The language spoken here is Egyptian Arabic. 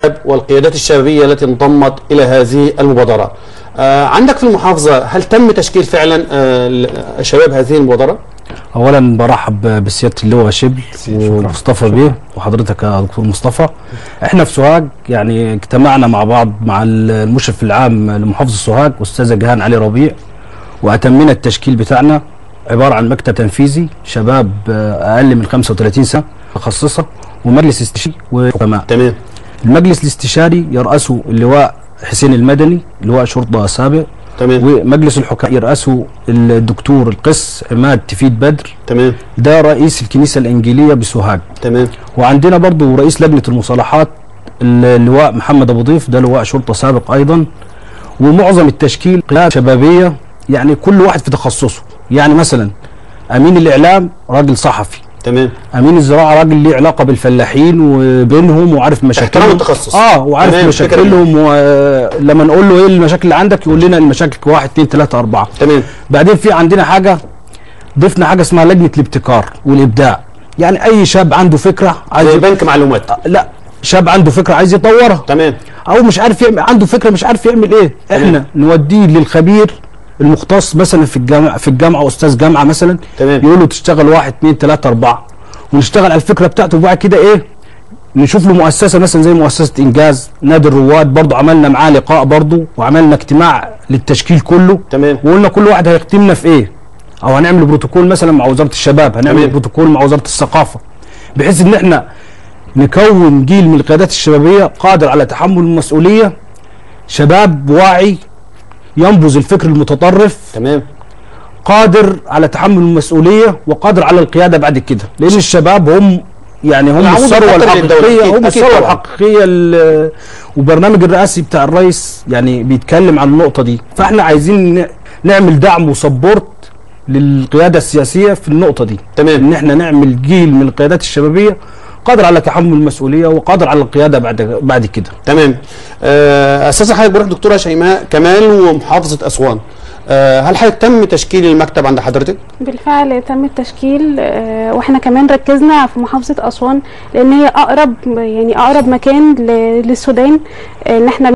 والقيادات الشبابيه التي انضمت الى هذه المبادره. آه عندك في المحافظه هل تم تشكيل فعلا آه شباب هذه المبادره؟ اولا برحب بسياده اللواء شبل ومصطفى بيه وحضرتك يا دكتور مصطفى احنا في سوهاج يعني اجتمعنا مع بعض مع المشرف العام لمحافظه سوهاج استاذه جهان علي ربيع واتمينا التشكيل بتاعنا عباره عن مكتب تنفيذي شباب اقل من 35 سنه متخصصه ومجلس استشاري وحكماء تمام المجلس الاستشاري يرأسه اللواء حسين المدني لواء شرطه سابق تمام ومجلس الحكام يرأسه الدكتور القس عماد تفيد بدر تمام ده رئيس الكنيسة الإنجيلية بسوهاج تمام وعندنا برضو رئيس لجنة المصالحات اللواء محمد أبو ضيف ده لواء شرطة سابق أيضا ومعظم التشكيل قيادة شبابية يعني كل واحد في تخصصه يعني مثلا أمين الإعلام راجل صحفي تمام امين الزراعه راجل ليه علاقه بالفلاحين وبينهم وعارف مشاكلهم احترام التخصص. اه وعارف تمام، مشاكلهم ولما نقول له ايه المشاكل اللي عندك يقول لنا المشاكل واحد اثنين ثلاثه اربعه تمام بعدين في عندنا حاجه ضفنا حاجه اسمها لجنه الابتكار والابداع يعني اي شاب عنده فكره عايز زي بنك معلومات لا شاب عنده فكره عايز يطورها تمام او مش عارف يعمل عنده فكره مش عارف يعمل ايه احنا نوديه للخبير المختص مثلا في الجامعه في الجامعه استاذ جامعه مثلا تمام. يقول له تشتغل واحد اثنين ثلاثه اربعه ونشتغل على الفكره بتاعته وبعد كده ايه نشوف له مؤسسه مثلا زي مؤسسه انجاز نادي الرواد برضه عملنا معاه لقاء برضه وعملنا اجتماع للتشكيل كله تمام. وقلنا كل واحد هيختمنا في ايه او هنعمل بروتوكول مثلا مع وزاره الشباب هنعمل تمام. بروتوكول مع وزاره الثقافه بحيث ان احنا نكون جيل من القيادات الشبابيه قادر على تحمل المسؤوليه شباب واعي ينبذ الفكر المتطرف تمام قادر على تحمل المسؤوليه وقادر على القياده بعد كده لان الشباب هم يعني هم العمود الثروه الفقري للدولة. الحقيقيه أكيد- هم أكيد الثروه طبعاً. الحقيقيه ال- وبرنامج الرئاسي بتاع الرئيس يعني بيتكلم عن النقطه دي فاحنا عايزين ن- نعمل دعم وسبورت للقياده السياسيه في النقطه دي تمام. ان احنا نعمل جيل من القيادات الشبابيه قادر على تحمل المسؤوليه وقادر على القياده بعد بعد كده تمام آه، استاذه حضرتك بروح دكتوره شيماء كمال ومحافظه اسوان آه، هل حضرتك تم تشكيل المكتب عند حضرتك؟ بالفعل تم التشكيل آه، واحنا كمان ركزنا في محافظة أسوان لأن هي أقرب يعني أقرب مكان ل- للسودان آه، إن احنا